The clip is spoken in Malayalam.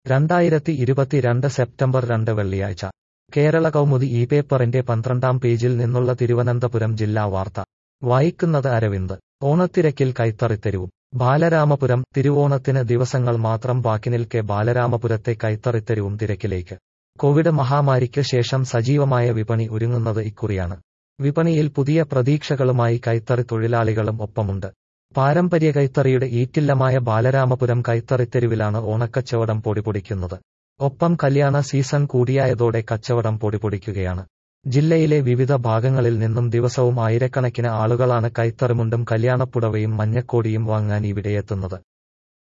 രണ്ടായിരത്തി ഇരുപത്തിരണ്ട് സെപ്റ്റംബർ രണ്ട് വെള്ളിയാഴ്ച കേരള കൗമുദി ഈ പേപ്പറിന്റെ പന്ത്രണ്ടാം പേജിൽ നിന്നുള്ള തിരുവനന്തപുരം ജില്ലാ വാർത്ത വായിക്കുന്നത് അരവിന്ദ് ഓണത്തിരക്കിൽ കൈത്തറിത്തെരുവും ബാലരാമപുരം തിരുവോണത്തിന് ദിവസങ്ങൾ മാത്രം ബാക്കി നിൽക്കെ ബാലരാമപുരത്തെ കൈത്തറിത്തെരുവും തിരക്കിലേക്ക് കോവിഡ് മഹാമാരിക്ക് ശേഷം സജീവമായ വിപണി ഒരുങ്ങുന്നത് ഇക്കുറിയാണ് വിപണിയിൽ പുതിയ പ്രതീക്ഷകളുമായി കൈത്തറി തൊഴിലാളികളും ഒപ്പമുണ്ട് പാരമ്പര്യ കൈത്തറിയുടെ ഈറ്റില്ലമായ ബാലരാമപുരം കൈത്തറിത്തെരുവിലാണ് ഓണക്കച്ചവടം പൊടിപൊടിക്കുന്നത് ഒപ്പം കല്യാണ സീസൺ കൂടിയായതോടെ കച്ചവടം പൊടിപൊടിക്കുകയാണ് ജില്ലയിലെ വിവിധ ഭാഗങ്ങളിൽ നിന്നും ദിവസവും ആയിരക്കണക്കിന് ആളുകളാണ് കൈത്തറിമുണ്ടും കല്യാണപ്പുടവയും മഞ്ഞക്കോടിയും വാങ്ങാൻ ഇവിടെയെത്തുന്നത്